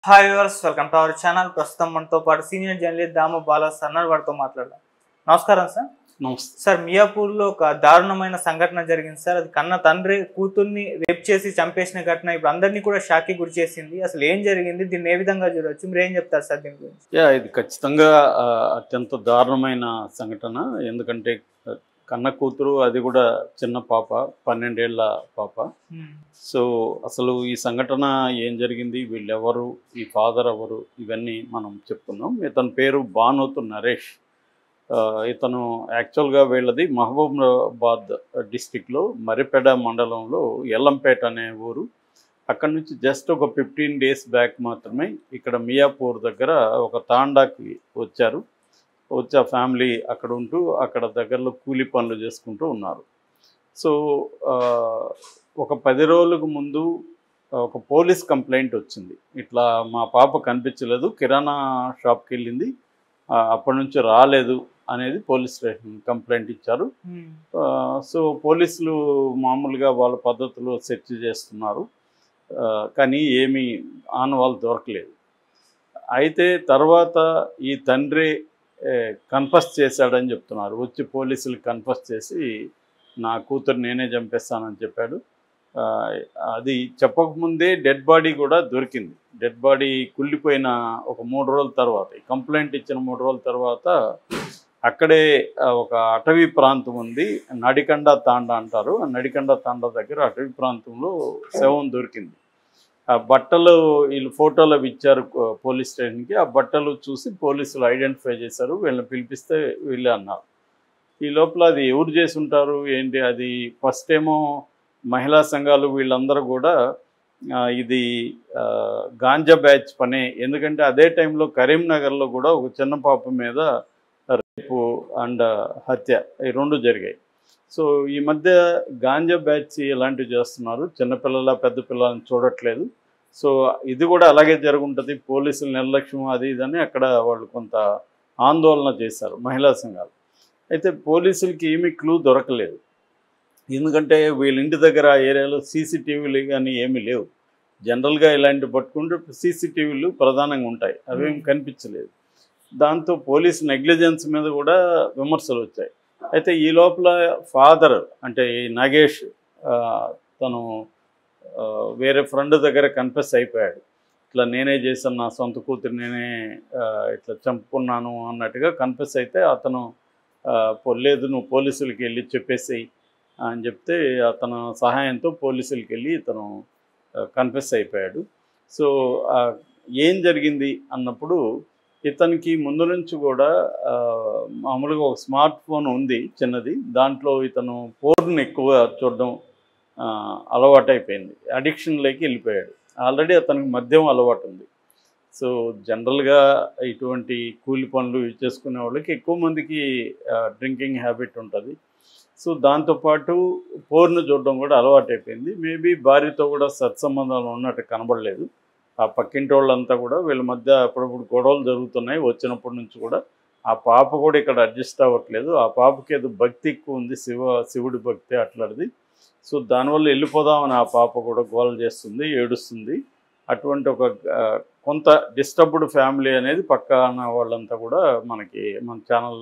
Hi viewers welcome to our channel ప్రస్తుతం మనతో పాటు సీనియర్ జర్నలిస్ట్ దామ బాలా సన్నర్ వారితో మాట్లాడదాం నమస్కారం సార్ నమస్తే సార్ మియాపూర్లో ఒక దారుణమైన సంఘటన జరిగింది సార్ అది కన్న తండ్రి కూతుర్ని రేప్ చేసి చంపేసిన ఘటన ఇప్పుడు అందరినీ కూడా షాక్కి గురి చేసింది అసలు ఏం జరిగింది దీన్ని ఏ విధంగా చూడొచ్చు మీరు ఏం చెప్తారు సార్ దీని గురించి యా ఇది ఖచ్చితంగా ఆ, అత్యంత దారుణమైన సంఘటన ఎందుకంటే ఆ, కన్న కూతురు అది కూడా చిన్న పాప పన్నెండేళ్ల పాప సో అసలు ఈ సంఘటన ఏం జరిగింది వీళ్ళెవరు ఈ ఫాదర్ ఎవరు ఇవన్నీ మనం చెప్తున్నాం ఇతని పేరు బానోతు నరేష్ ఆ, ఇతను యాక్చువల్గా వీళ్ళది మహబూబాబాద్ డిస్టిక్లో మరిపెడ మండలంలో ఎల్లంపేట అనే ఊరు అక్కడ నుంచి జస్ట్ ఒక ఫిఫ్టీన్ డేస్ బ్యాక్ మాత్రమే ఇక్కడ మియాపూర్ దగ్గర ఒక తాండాకి వచ్చారు వచ్చి ఆ ఫ్యామిలీ అక్కడ ఉంటూ అక్కడ దగ్గరలో కూలి పనులు చేసుకుంటూ ఉన్నారు సో ఆ, ఒక పది రోజులకు ముందు ఒక పోలీస్ కంప్లైంట్ వచ్చింది ఇట్లా మా పాప కనిపించలేదు కిరాణా షాప్కి వెళ్ళింది ఆ, అప్పటి నుంచి రాలేదు అనేది పోలీస్ స్టేషన్ కంప్లైంట్ ఇచ్చారు ఆ, సో పోలీసులు మామూలుగా వాళ్ళ పద్ధతిలో సెర్చ్ చేస్తున్నారు ఆ, కానీ ఏమీ ఆనవాళ్ళు దొరకలేదు అయితే తర్వాత ఈ తండ్రి కన్ఫస్ చేశాడని చెప్తున్నారు వచ్చి పోలీసులు కన్ఫస్ చేసి నా కూతురు నేనే చంపేస్తానని చెప్పాడు ఆ, అది చెప్పకముందే డెడ్ బాడీ కూడా దొరికింది డెడ్ బాడీ కుళ్ళిపోయిన ఒక మూడు రోజుల తర్వాత కంప్లైంట్ ఇచ్చిన మూడు రోజుల తర్వాత అక్కడే ఆ, ఒక అటవీ ప్రాంతం ఉంది నడికండ తాండ అంటారు ఆ నడికండ తాండ దగ్గర అటవీ ప్రాంతంలో శవం దొరికింది ఆ బట్టలు వీళ్ళు ఫోటోలు అవి ఇచ్చారు కో- పోలీస్ స్టేషన్కి ఆ బట్టలు చూసి పోలీసులు ఐడెంటిఫై చేశారు వీళ్ళని పిలిపిస్తే వీళ్ళే అన్నారు ఈ లోపల అది ఎవరు చేసి ఉంటారు ఏంటి అది ఫస్ట్ ఏమో మహిళా సంఘాలు వీళ్ళందరూ కూడా ఆ, ఇది ఆ, గాంజా బ్యాచ్ పనే ఎందుకంటే అదే టైంలో కరీంనగర్లో కూడా ఒక చిన్న పాప మీద రేపు అండ్ హత్య ఈ రెండు జరిగాయి సో ఈ మధ్య గాంజా బ్యాచ్ ఇలాంటివి చేస్తున్నారు చిన్నపిల్లల పెద్ద పిల్లలని చూడట్లేదు సో ఇది కూడా అలాగే జరుగుంటుంది పోలీసుల నిర్లక్ష్యం అది ఇదని అక్కడ వాళ్ళు కొంత ఆందోళన చేశారు మహిళా సంఘాలు అయితే పోలీసులకి ఏమీ క్లూ దొరకలేదు ఎందుకంటే వీళ్ళ ఇంటి దగ్గర ఆ ఏరియాలో సీసీటీవీలు కానీ ఏమీ లేవు జనరల్గా ఇలాంటి పట్టుకుంటే సీసీటీవీలు ప్రధానంగా ఉంటాయి అవేం కనిపించలేదు దాంతో పోలీస్ నెగ్లిజెన్స్ మీద కూడా విమర్శలు వచ్చాయి అయితే ఈ లోపల ఫాదర్ అంటే ఈ నాగేష్ ఆ, తను ఆ, వేరే ఫ్రెండ్ దగ్గర కన్ఫెస్ అయిపోయాడు ఇట్లా నేనే చేశాను నా సొంత కూతురు నేనే ఆ, ఇట్లా చంపుకున్నాను అన్నట్టుగా కన్ఫెస్ అయితే అతను ఆ, "పో- లేదు నువ్వు పోలీసులకి వెళ్ళి చెప్పేసేయి అని చెప్తే అతను సహాయంతో పోలీసులకి వెళ్ళి ఇతను కన్ఫెస్ అయిపోయాడు సో ఆ, ఏం జరిగింది అన్నప్పుడు ఇతనికి ముందు నుంచి కూడా ఆ, మామూలుగా ఒక స్మార్ట్ ఫోన్ ఉంది చిన్నది దాంట్లో ఇతను ఫోన్ ఎక్కువ చూడడం ఆ, అలవాటైపోయింది అడిక్షన్లోకి వెళ్ళిపోయాడు ఆల్రెడీ అతనికి మద్యం అలవాటు ఉంది సో జనరల్గా ఇటువంటి కూలి పనులు ఇవి చేసుకునే వాళ్ళకి ఎక్కువ మందికి డ్రింకింగ్ హ్యాబిట్ ఉంటుంది సో దాంతోపాటు పోర్ను చూడడం కూడా అలవాటైపోయింది మేబీ భార్యతో కూడా సత్సంబంధాలు ఉన్నట్టు కనబడలేదు ఆ పక్కింటి వాళ్ళంతా కూడా వీళ్ళ మధ్య అప్పుడప్పుడు గొడవలు జరుగుతున్నాయి వచ్చినప్పటి నుంచి కూడా ఆ పాప కూడా ఇక్కడ అడ్జస్ట్ అవ్వట్లేదు ఆ పాపకి ఏదో భక్తి ఎక్కువ ఉంది శివ శివుడి భక్తి అట్లాంటిది సో దానివల్ల వెళ్ళిపోదామని ఆ పాప కూడా గోల చేస్తుంది ఏడుస్తుంది అటువంటి ఒక ఆ, కొంత డిస్టర్బ్డ్ ఫ్యామిలీ అనేది పక్కన వాళ్ళంతా కూడా మనకి మన ఛానల్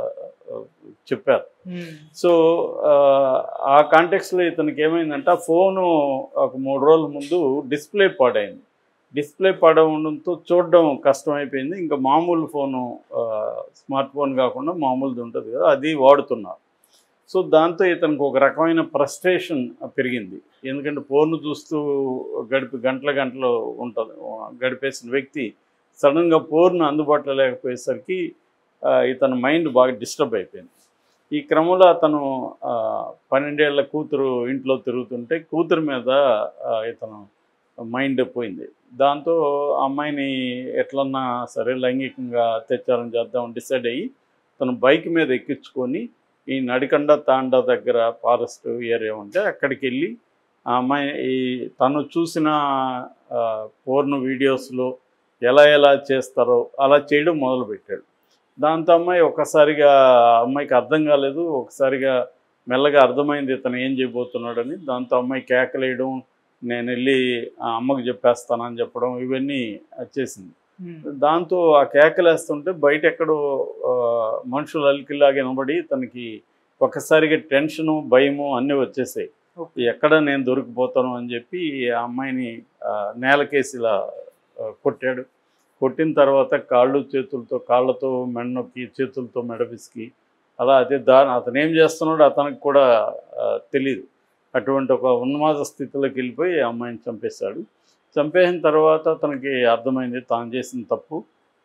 చెప్పారు సో ఆ, ఆ కాంటెక్స్లో ఇతనికి ఏమైందంటే ఆ ఫోను ఒక మూడు రోజుల ముందు డిస్ప్లే పాడైంది డిస్ప్లే పాడవడంతో చూడడం కష్టమైపోయింది ఇంకా మామూలు ఫోను ఆ, స్మార్ట్ ఫోన్ కాకుండా మామూలుది ఉంటుంది కదా అది వాడుతున్నారు సో దాంతో ఇతనికి ఒక రకమైన ఫ్రస్ట్రేషన్ పెరిగింది ఎందుకంటే ఫోన్ చూస్తూ గడిపి గంటల గంటలు ఉంటుంది గడిపేసిన వ్యక్తి సడన్గా ఫోన్ అందుబాటులో లేకపోయేసరికి ఆ, ఇతని మైండ్ బాగా డిస్టర్బ్ అయిపోయింది ఈ క్రమంలో అతను ఆ, పన్నెండేళ్ల కూతురు ఇంట్లో తిరుగుతుంటే కూతురు మీద ఆ, ఇతను మైండ్ పోయింది దాంతో అమ్మాయిని ఎట్లన్నా సరే లైంగికంగా అత్యాచారం చేద్దాం డిసైడ్ అయ్యి తను బైక్ మీద ఎక్కించుకొని ఈ నడికండ తాండ దగ్గర ఫారెస్ట్ ఏరియా ఉంటే అక్కడికి వెళ్ళి ఆ అమ్మాయి ఈ తను చూసిన పోర్న్ వీడియోస్లో ఎలా ఎలా చేస్తారో అలా చేయడం మొదలుపెట్టాడు దాంతో అమ్మాయి ఒక్కసారిగా ఆ అమ్మాయికి అర్థం కాలేదు ఒకసారిగా మెల్లగా అర్థమైంది ఇతను ఏం చేయబోతున్నాడని దాంతో అమ్మాయి కేకలేయడం నేను వెళ్ళి ఆ అమ్మకు చెప్పేస్తానని చెప్పడం ఇవన్నీ చేసింది ఉమ్. దాంతో ఆ కేకలేస్తుంటే బయట ఎక్కడో ఆ, మనుషులు అలికిలాగా వినబడి తనకి ఒక్కసారిగా టెన్షను భయము అన్నీ వచ్చేసాయి ఓకే. ఎక్కడ నేను దొరికిపోతాను అని చెప్పి ఆ అమ్మాయిని ఆ, నేలకేసి ఇలా ఆ, కొట్టాడు కొట్టిన తర్వాత కాళ్ళు చేతులతో కాళ్ళతో మెడ నొక్కి చేతులతో మెడ పిసికి అలా అదే దా అతను ఏం చేస్తున్నాడో అతనికి కూడా ఆ, తెలియదు అటువంటి ఒక ఉన్మాద స్థితిలోకి వెళ్ళిపోయి ఆ అమ్మాయిని చంపేశాడు చంపేసిన తర్వాత తనకి అర్థమైంది తాను చేసిన తప్పు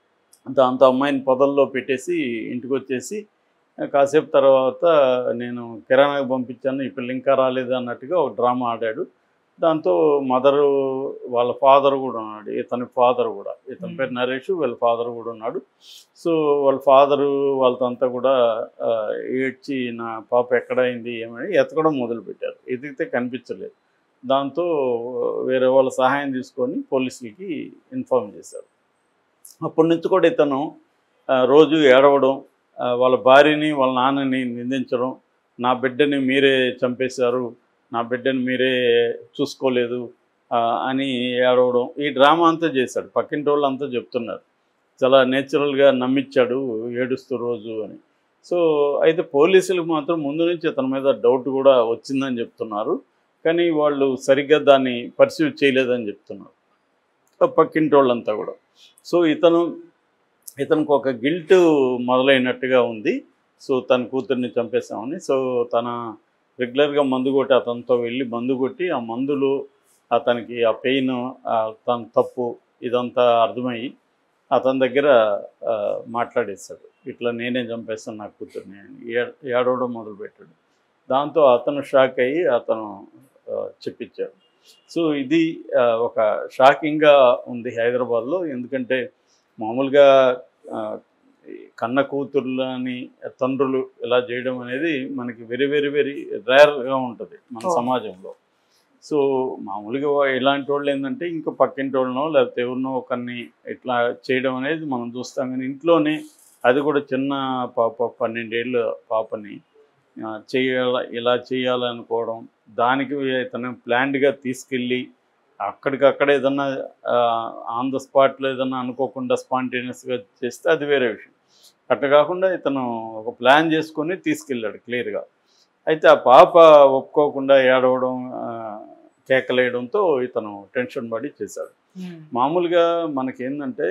దాంతో అమ్మాయిని పొదల్లో పెట్టేసి ఇంటికి వచ్చేసి కాసేపు తర్వాత నేను కిరాణాకి పంపించాను ఈ పిల్ల ఇంకా రాలేదు అన్నట్టుగా ఒక డ్రామా ఆడాడు దాంతో మదరు వాళ్ళ ఫాదర్ కూడా ఉన్నాడు ఇతని ఫాదర్ కూడా ఇతని పేరు నరేష్ వీళ్ళ ఫాదర్ కూడా ఉన్నాడు సో వాళ్ళ ఫాదరు వాళ్ళతో కూడా ఆ, ఏడ్చి నా పాప ఎక్కడైంది ఏమని ఎతకడం మొదలుపెట్టారు ఎదిగితే కనిపించలేదు దాంతో వేరే వాళ్ళ సహాయం తీసుకొని పోలీసులకి ఇన్ఫార్మ్ చేశారు అప్పటి నుంచి కూడా ఇతను ఆ, రోజు ఏడవడం ఆ, వాళ్ళ భార్యని వాళ్ళ నాన్నని నిందించడం నా బిడ్డని మీరే చంపేశారు నా బిడ్డని మీరే చూసుకోలేదు ఆ, అని ఏడవడం ఈ డ్రామా అంతా చేశాడు పక్కింటి వాళ్ళు అంతా చెప్తున్నారు చాలా నేచురల్గా నమ్మించాడు ఏడుస్తూ రోజు అని సో అయితే పోలీసులకు మాత్రం ముందు నుంచి ఇతని మీద డౌట్ కూడా వచ్చిందని చెప్తున్నారు కానీ వాళ్ళు సరిగ్గా దాన్ని పర్సీవ్ చేయలేదని చెప్తున్నారు ఆ పక్కింటి వాళ్ళంతా కూడా సో ఇతను ఇతనికి ఒక గిల్ట్ మొదలైనట్టుగా ఉంది సో తన కూతుర్ని చంపేశామని సో తన రెగ్యులర్గా మందు కొట్టి అతనితో వెళ్ళి మందు కొట్టి ఆ మందులు అతనికి ఆ పెయిన్ తన తప్పు ఇదంతా అర్థమయ్యి అతని దగ్గర ఆ, మాట్లాడేశాడు ఇట్లా నేనే చంపేస్తాను నా కూతుర్ని అని ఏ- ఏడవడం మొదలుపెట్టాడు దాంతో అతను షాక్ అయ్యి అతను ఆ, చెప్పించాడు సో ఇది ఆ, ఒక షాకింగ్గా ఉంది హైదరాబాద్లో ఎందుకంటే మామూలుగా ఆ, ఈ కన్న కూతుర్లని తండ్రులు ఇలా చేయడం అనేది మనకి వెరీ వెరీ వెరీ రేర్గా ఉంటుంది మన Oh. సమాజంలో సో మామూలుగా వా- ఇలాంటి వాళ్ళు ఏంటంటే ఇంకా పక్కింటి వాళ్ళనో లేకపోతే ఎవరినో ఒకరిని ఇట్లా చేయడం అనేది మనం చూస్తాం కానీ ఇంట్లోనే అది కూడా చిన్న పాప పన్నెండేళ్ళ పాపని ఆ, చేయాల ఇలా చేయాలనుకోవడం దానికి ఇతను ప్లాన్డ్గా తీసుకెళ్ళి అక్కడికక్కడ ఏదన్నా ఆన్ ద స్పాట్లో ఏదన్నా అనుకోకుండా స్పాంటేనియస్గా చేస్తే అది వేరే విషయం అట్లా కాకుండా ఇతను ఒక ప్లాన్ చేసుకొని తీసుకెళ్ళాడు క్లియర్గా అయితే ఆ పాప ఒప్పుకోకుండా ఏడవడం ఆ, కేకలేయడంతో ఇతను టెన్షన్ పడి చేశాడు ఉమ్. మామూలుగా మనకి ఏంటంటే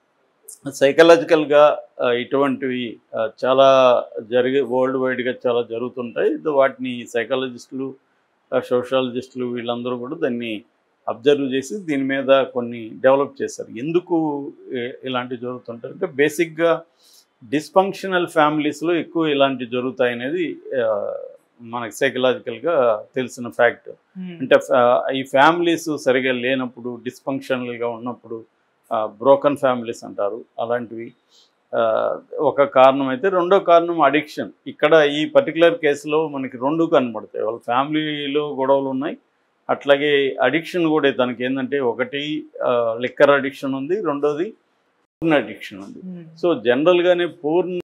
సైకలాజికల్గా ఇటువంటివి ఆ, చాలా జరిగే వరల్డ్ వైడ్గా చాలా జరుగుతుంటాయి ఇది వాటిని సైకాలజిస్టులు సోషాలజిస్టులు వీళ్ళందరూ కూడా దాన్ని అబ్జర్వ్ చేసి దీని మీద కొన్ని డెవలప్ చేశారు ఎందుకు ఇ- ఇలాంటివి జరుగుతుంటాయి అంటే బేసిక్గా డిస్ఫంక్షనల్ ఫ్యామిలీస్లో ఎక్కువ ఇలాంటివి జరుగుతాయి అనేది ఆ, మనకి సైకలాజికల్గా తెలిసిన ఫ్యాక్ట్ ఉమ్. అంటే ఫా- ఈ ఫ్యామిలీస్ సరిగా లేనప్పుడు డిస్ఫంక్షనల్గా ఉన్నప్పుడు బ్రోకన్ ఫ్యామిలీస్ అంటారు అలాంటివి ఆ, ఒక కారణం అయితే రెండో కారణం అడిక్షన్ ఇక్కడ ఈ పర్టికులర్ కేసులో మనకి రెండు కనబడతాయి వాళ్ళ ఫ్యామిలీలో గొడవలు ఉన్నాయి అట్లాగే అడిక్షన్ కూడా తనకి ఏంటంటే ఒకటి లిక్కర్ అడిక్షన్ ఉంది రెండోది పూర్ణ అడిక్షన్ ఉంది ఉమ్. సో జనరల్గానే పూర్ణ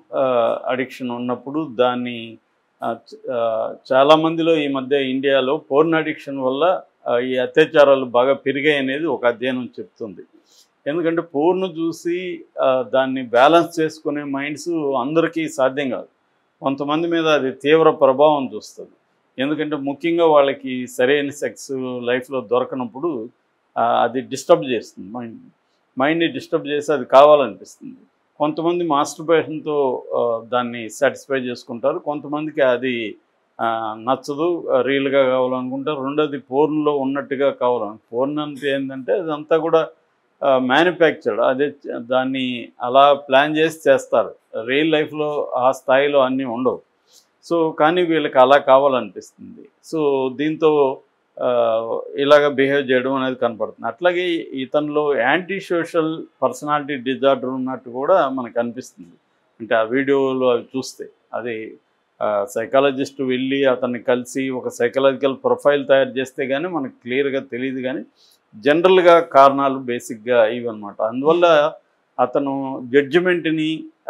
అడిక్షన్ ఉన్నప్పుడు దాన్ని ఆ, చ- ఆ, చాలా మందిలో ఈ మధ్య ఇండియాలో పోర్న్ అడిక్షన్ వల్ల ఆ, ఈ అత్యాచారాలు బాగా పెరిగాయి అనేది ఒక అధ్యయనం చెప్తుంది ఎందుకంటే పోర్ను చూసి ఆ, దాన్ని బ్యాలెన్స్ చేసుకునే మైండ్స్ అందరికీ సాధ్యం కాదు కొంతమంది మీద అది తీవ్ర ప్రభావం చూస్తుంది ఎందుకంటే ముఖ్యంగా వాళ్ళకి సరైన సెక్స్ లైఫ్లో దొరకనప్పుడు ఆ, అది డిస్టర్బ్ చేస్తుంది మైండ్ మైండ్ని డిస్టర్బ్ చేసి అది కావాలనిపిస్తుంది కొంతమంది మాస్టర్బేషన్తో దాన్ని సాటిస్ఫై చేసుకుంటారు కొంతమందికి అది ఆ, నచ్చదు రియల్గా కావాలనుకుంటారు రెండోది పోర్న్లో ఉన్నట్టుగా కావాలని పోర్న్ అంటే ఏంటంటే అదంతా కూడా మ్యానుఫ్యాక్చర్డ్ అదే చ- దాన్ని అలా ప్లాన్ చేసి చేస్తారు రియల్ లైఫ్లో ఆ స్థాయిలో అన్నీ ఉండవు సో కానీ వీళ్ళకి అలా కావాలనిపిస్తుంది సో దీంతో ఆ, ఇలాగ బిహేవ్ చేయడం అనేది కనపడుతుంది అట్లాగే ఇతనిలో యాంటీ సోషల్ పర్సనాలిటీ డిజార్డర్ ఉన్నట్టు కూడా మనకు అనిపిస్తుంది అంటే ఆ వీడియోలో అవి చూస్తే అది సైకాలజిస్ట్ వెళ్ళి అతన్ని కలిసి ఒక సైకలాజికల్ ప్రొఫైల్ తయారు చేస్తే కానీ మనకు క్లియర్గా తెలియదు కానీ జనరల్గా కారణాలు బేసిక్గా ఇవన్నమాట అందువల్ల అతను జడ్జిమెంట్ని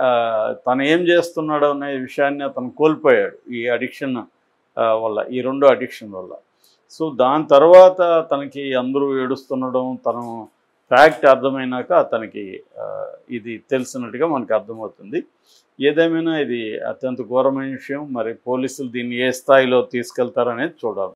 తను ఏం చేస్తున్నాడు అనే విషయాన్ని అతను కోల్పోయాడు ఈ అడిక్షన్ వల్ల ఈ రెండు అడిక్షన్ వల్ల సో దాని తర్వాత తనకి అందరూ ఏడుస్తుండడం తను ఫ్యాక్ట్ అర్థమైనాక అతనికి ఆ, ఇది తెలిసినట్టుగా మనకు అర్థమవుతుంది ఏదేమైనా ఇది అత్యంత ఘోరమైన విషయం మరి పోలీసులు దీన్ని ఏ స్థాయిలో తీసుకెళ్తారనేది చూడాలి